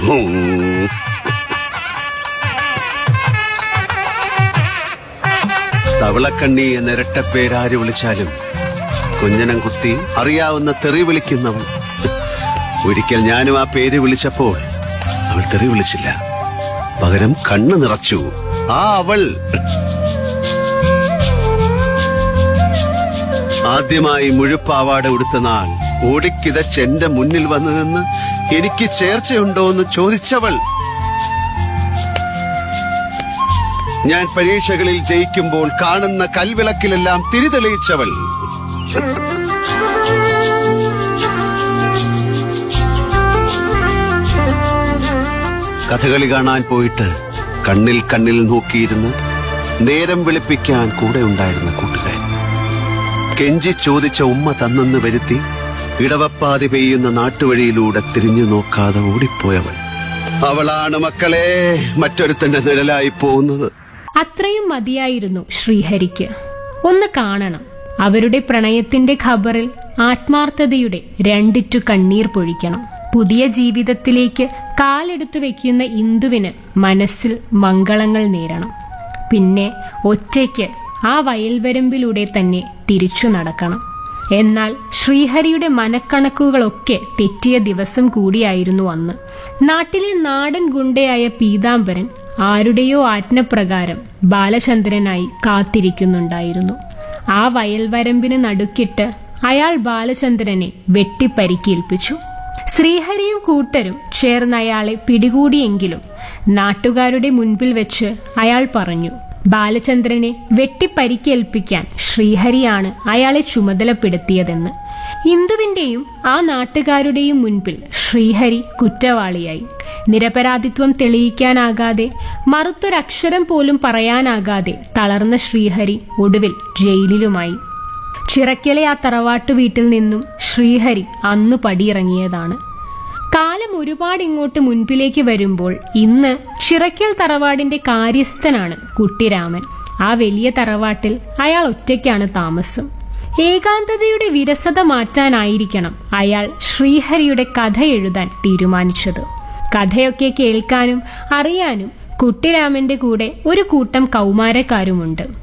ഉം. തവളക്കണ്ണി എന്ന ഇരട്ടപ്പേരാര് വിളിച്ചാലും കുഞ്ഞനം കുത്തി അറിയാവുന്ന തെറി വിളിക്കുന്നവൾ ഒരിക്കൽ ഞാനും ആ പേര് വിളിച്ചപ്പോൾ അവൾ തെറി വിളിച്ചില്ല പകരം കണ്ണു നിറച്ചു ആ അവൾ ആദ്യമായി മുഴുപ്പാവാട ഉടുത്ത നാൾ ഓടിക്കിതച്ച് എന്റെ മുന്നിൽ വന്നു നിന്ന് എനിക്ക് ചേർച്ചയുണ്ടോ എന്ന് ചോദിച്ചവൾ ഞാൻ പരീക്ഷകളിൽ ജയിക്കുമ്പോൾ കാണുന്ന കൽവിളക്കിലെല്ലാം തിരിതെളിയിച്ചവൾ കഥകളി കാണാൻ പോയിട്ട് കണ്ണിൽ കണ്ണിൽ നോക്കിയിരുന്ന് നേരം വെളുപ്പിക്കാൻ കൂടെ ഉണ്ടായിരുന്ന കൂട്ടുകാരൻ കെഞ്ചി ചോദിച്ച ഉമ്മ തന്നെന്ന് വരുത്തി ഇടവപ്പാതി പെയ്യുന്ന നാട്ടുവഴിയിലൂടെ തിരിഞ്ഞു നോക്കാതെ ഓടിപ്പോയവൾ അവളാണ് മക്കളെ മറ്റൊരുത്തന്റെ നിഴലായി പോകുന്നത് അത്രയും മതിയായിരുന്നു ശ്രീഹരിക്ക് ഒന്ന് കാണണം അവരുടെ പ്രണയത്തിന്റെ ഖബറിൽ ആത്മാർത്ഥതയുടെ രണ്ടിറ്റു കണ്ണീർ പൊഴിക്കണം പുതിയ ജീവിതത്തിലേക്ക് കാലെടുത്തു വെക്കുന്ന ഇന്ദുവിന് മനസ്സിൽ മംഗളങ്ങൾ നേരണം പിന്നെ ഒറ്റയ്ക്ക് ആ വയൽവരമ്പിലൂടെ തന്നെ തിരിച്ചു നടക്കണം എന്നാൽ ശ്രീഹരിയുടെ മനക്കണക്കുകളൊക്കെ തെറ്റിയ ദിവസം കൂടിയായിരുന്നു അന്ന് നാട്ടിലെ നാടൻ ഗുണ്ടയായ പീതാംബരൻ ആരുടെയോ ആജ്ഞപ്രകാരം ബാലചന്ദ്രനായി കാത്തിരിക്കുന്നുണ്ടായിരുന്നു ആ വയൽവരമ്പിന് നടുക്കിട്ട് അയാൾ ബാലചന്ദ്രനെ വെട്ടിപ്പരിക്കേൽപ്പിച്ചു ശ്രീഹരിയും കൂട്ടരും ചേർന്ന് അയാളെ പിടികൂടിയെങ്കിലും നാട്ടുകാരുടെ മുൻപിൽ വെച്ച് അയാൾ പറഞ്ഞു ബാലചന്ദ്രനെ വെട്ടിപ്പരിക്കേൽപ്പിക്കാൻ ശ്രീഹരിയാണ് അയാളെ ചുമതലപ്പെടുത്തിയതെന്ന് ഇന്ദുവിന്റെയും ആ നാട്ടുകാരുടെയും മുൻപിൽ ശ്രീഹരി കുറ്റവാളിയായി നിരപരാധിത്വം തെളിയിക്കാനാകാതെ മറുത്തൊരക്ഷരം പോലും പറയാനാകാതെ തളർന്ന ശ്രീഹരി ഒടുവിൽ ജയിലിലുമായി ചിറക്കലെ ആ തറവാട്ടു വീട്ടിൽ നിന്നും ശ്രീഹരി അന്നു പടിയിറങ്ങിയതാണ് കാലം ഒരുപാട് ഇങ്ങോട്ട് മുൻപിലേക്ക് വരുമ്പോൾ ഇന്ന് ചിറക്കൽ തറവാടിന്റെ കാര്യസ്ഥനാണ് കുട്ടിരാമൻ ആ വലിയ തറവാട്ടിൽ അയാൾ ഒറ്റയ്ക്കാണ് താമസം ഏകാന്തതയുടെ വിരസത മാറ്റാനായിരിക്കണം അയാൾ ശ്രീഹരിയുടെ കഥ എഴുതാൻ തീരുമാനിച്ചത് കഥയൊക്കെ കേൾക്കാനും അറിയാനും കുട്ടിരാമന്റെ കൂടെ ഒരു കൂട്ടം കൗമാരക്കാരുമുണ്ട്